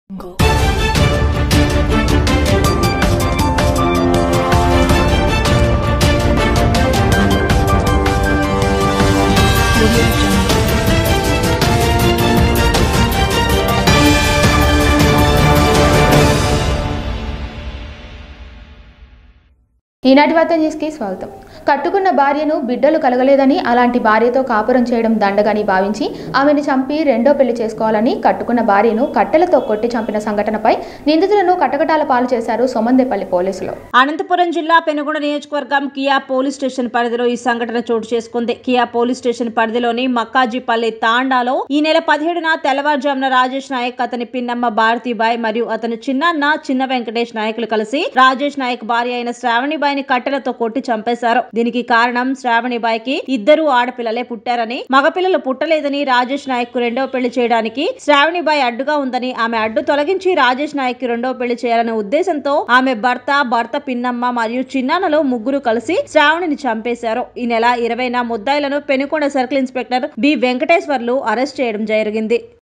ఈనాటి వార్త న్యూస్కి స్వాగతం కట్టుకున్న భార్యను బిడ్డలు కలగలేదని అలాంటి భార్యతో కాపురం చేయడం దండగని భావించి ఆమెను చంపి రెండో పెళ్లి చేసుకోవాలని కట్టుకున్న భార్యను కట్టెలతో కొట్టి చంపిన సంఘటనపై నిందితులను కటకటాల పాలు చేశారు సోమందేపల్లి పోలీసులు అనంతపురం జిల్లా పెనుగొండ నియోజకవర్గం కియా పోలీస్ స్టేషన్ పరిధిలో ఈ సంఘటన చోటు చేసుకుంది కియా పోలీస్ స్టేషన్ పరిధిలోని మక్కాజీపల్లి తాండాలో ఈ నెల పదిహేడున తెల్లవారుజామున రాజేష్ నాయక్ అతని పిన్నమ్మ భారతీబాయ్ మరియు అతని చిన్నాన్న చిన్న వెంకటేష్ నాయకులు కలిసి రాజేష్ నాయక్ భార్య అయిన శ్రావణిబాయిని కట్టెలతో కొట్టి చంపేశారు దీనికి కారణం శ్రావణిబాయికి ఇద్దరు ఆడపిల్లలే పుట్టారని మగపిల్లలు పుట్టలేదని రాజేష్ నాయక్ కు రెండవ పెళ్లి చేయడానికి శ్రావణిబాయి అడ్డుగా ఉందని ఆమె అడ్డు తొలగించి రాజేష్ నాయక్ కి రెండవ పెళ్లి చేయాలనే ఉద్దేశంతో ఆమె భర్త భర్త పిన్నమ్మ మరియు చిన్నాన్నలో ముగ్గురు కలిసి శ్రావణిని చంపేశారు ఈ నెల ఇరవైన ముద్దాయిలను Penukonda circle inspector B Venkateswarlu arrest చేయడం జరిగింది